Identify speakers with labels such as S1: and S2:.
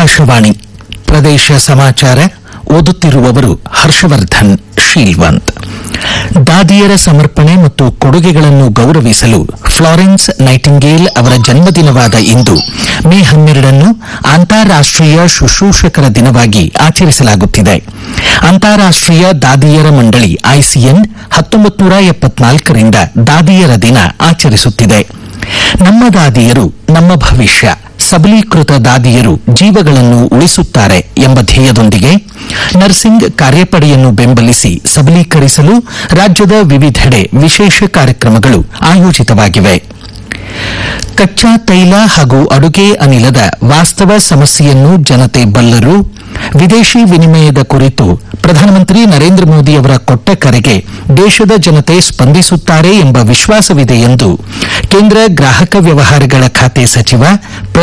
S1: ಆಕಾಶವಾಣಿ ಪ್ರದೇಶ ಸಮಾಚಾರ ಓದುತ್ತಿರುವವರು ಹರ್ಷವರ್ಧನ್ ಶೀಲ್ವಂತ್ ದಾದಿಯರ ಸಮರ್ಪಣೆ ಮತ್ತು ಕೊಡುಗೆಗಳನ್ನು ಗೌರವಿಸಲು ಫ್ಲಾರೆನ್ಸ್ ನೈಟಿಂಗೇಲ್ ಅವರ ಜನ್ಮದಿನವಾದ ಇಂದು ಮೇ ಹನ್ನೆರಡನ್ನು ಅಂತಾರಾಷ್ಟೀಯ ಶುಶ್ರೂಷಕರ ದಿನವಾಗಿ ಆಚರಿಸಲಾಗುತ್ತಿದೆ ಅಂತಾರಾಷ್ಟೀಯ ದಾದಿಯರ ಮಂಡಳಿ ಐಸಿಎನ್ ಹತ್ತೊಂಬತ್ತು ನೂರ ಎಪ್ಪತ್ನಾಲ್ಕರಿಂದ ದಾದಿಯರ ದಿನ ಆಚರಿಸುತ್ತಿದೆ ನಮ್ಮ ದಾದಿಯರು ನಮ್ಮ ಭವಿಷ್ಯ ಸಬಲೀಕೃತ ದಾದಿಯರು ಜೀವಗಳನ್ನು ಉಳಿಸುತ್ತಾರೆ ಎಂಬ ಧ್ಯೇಯದೊಂದಿಗೆ ನರ್ಸಿಂಗ್ ಕಾರ್ಯಪಡೆಯನ್ನು ಬೆಂಬಲಿಸಿ ಸಬಲೀಕರಿಸಲು ರಾಜ್ಯದ ವಿವಿಧೆಡೆ ವಿಶೇಷ ಕಾರ್ಯಕ್ರಮಗಳು ಆಯೋಜಿತವಾಗಿವೆ ಕಚ್ಚಾ ತೈಲ ಹಾಗೂ ಅಡುಗೆ ಅನಿಲದ ವಾಸ್ತವ ಸಮಸ್ಯೆಯನ್ನು ಜನತೆ ಬಲ್ಲರು ವಿದೇಶಿ ವಿನಿಮಯದ ಕುರಿತು ಪ್ರಧಾನಮಂತ್ರಿ ನರೇಂದ್ರ ಮೋದಿ ಅವರ ಕೊಟ್ಟ ಕರೆಗೆ ದೇಶದ ಜನತೆ ಸ್ಪಂದಿಸುತ್ತಾರೆ ಎಂಬ ವಿಶ್ವಾಸವಿದೆ ಎಂದು ಕೇಂದ್ರ ಗ್ರಾಹಕ ವ್ಯವಹಾರಗಳ ಖಾತೆ ಸಚಿವ